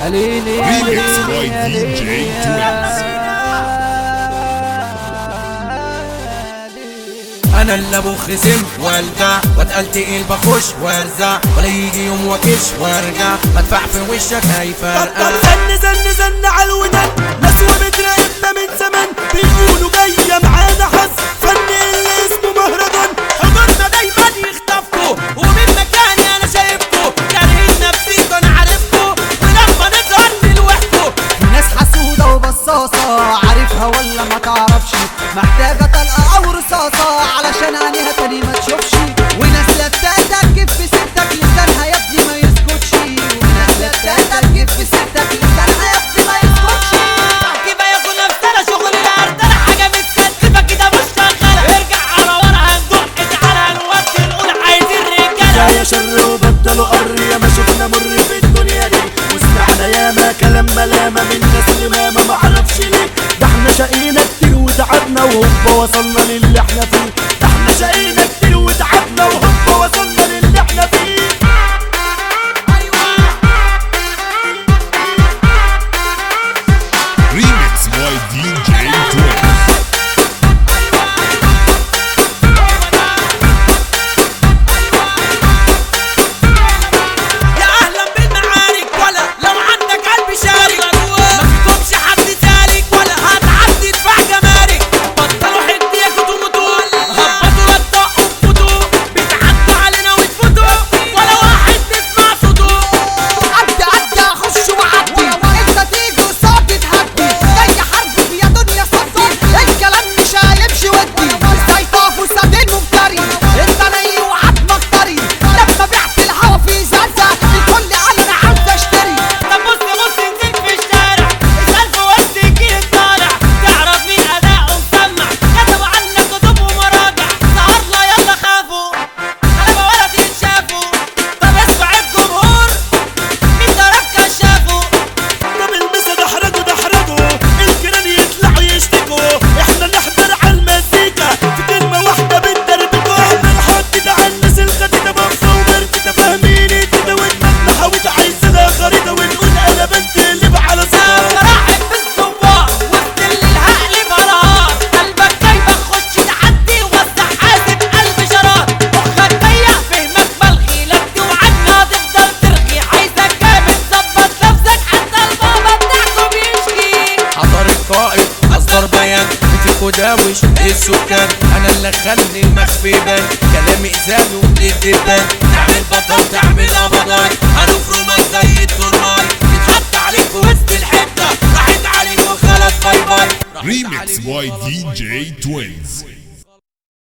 ليلي Remix by DJ Twins. انا اللي ابو خزم والدع واتقل تقيل بخش وارزع ولا يجي يوم واكش وارجع مدفع في وشك هيفرقع زن زن زن على الودان ناس وبتراقبنا من زمان بيقولوا جاية معانا حظ فن اللي اسمه مهرجان حضورنا دايما يخطفكوا ومن مكاني انا شايفكوا كارهين نفسيكوا انا عارفكوا ولما نظهر نلوحكوا ناس حسودة وبصاصة عارفها ولا ما تعرفش محتاجة طلقة أو رصاصة علشان عينيها تاني ما تشوفش وناس لتاتة تجيب في ستك لسانها يا ابني ما يسكتش وناس لتاتة تجيب في ستك لسانها يا ابني ما يسكتش كده ياخد نفسنا شغل الارض انا حاجه متكتفه كده مش شغاله ارجع على ورا هندق تعالى نودي نقول عايزين رجاله يا شر وبطلوا قر يا ما شفنا مر في الدنيا دي وسمعنا ياما كلام ملامة من ناس لمامة معرفش ليه ده احنا شقينا كتير وتعبنا وهوبا وصلنا للي احنا فيه ده احنا شقينا كتير وتعبنا وهوبا وصلنا للي احنا فيه Remix by DJ Twins. يا اهلا بالمعارك ولا لو عندك قلب شارك ما فيكمش حد سالك ولا هتعدي دفاع جمارك بطلوا حديكوا تموتوا هبطوا لا تطقوا تفوتوا بتعدوا علينا وتفوتوا ولا واحد تسمع صوته عدي عدي اخش وعدي انت تيجي قصادي تهدي جاي حرب يا دنيا صدي الكلام مش هيمشي ودي ازاي تقفوا سابين مفتري انت ني وعدمك طري لما بعت الهوا في زازة الكل قال انا عاوز اشتري طب بص بص نزلت في الشارع اسأل في وسط الجيل الطالع تعرف مين أداؤه مسمع كتبوا عنا كتب ومراجع سهرنا يلا خافوا على ولد ينشافوا طب اسمع الجمهور مين ضرب كشافه طب المسا دحرجوا دحرجوا الجيران يطلعوا يشتكوا احنا نحضر على المزيكا في كلمة واحدة بندربكوا احنا نحط ده على الناس الخديدة بفة ومركدة فاهمين كده ودماغنا حاوت عايزة لها خريطة ونقول انا بنتقلب على صوت راحت في الصباح وسط الليل هقلب نهار قلبك دايما خش تعدي وسع حاسب قلب شرار مخك ضيق فهمك ملغي لا توعدنا هتفضل ترغي عايزك جامد ظبط نفسك حتى البابا بتاعكم يشكي حضر القائد اصدر بيان بتكو داوش السكان انا اللي خلي المخفي بان كلامي ازاله للدبان تعمل بطل تعمل ابضاي هنفرمك زي الترماي يتحط عليك في وسط الحته راحت عليك وخلاص باي باي Remix by DJ Twins.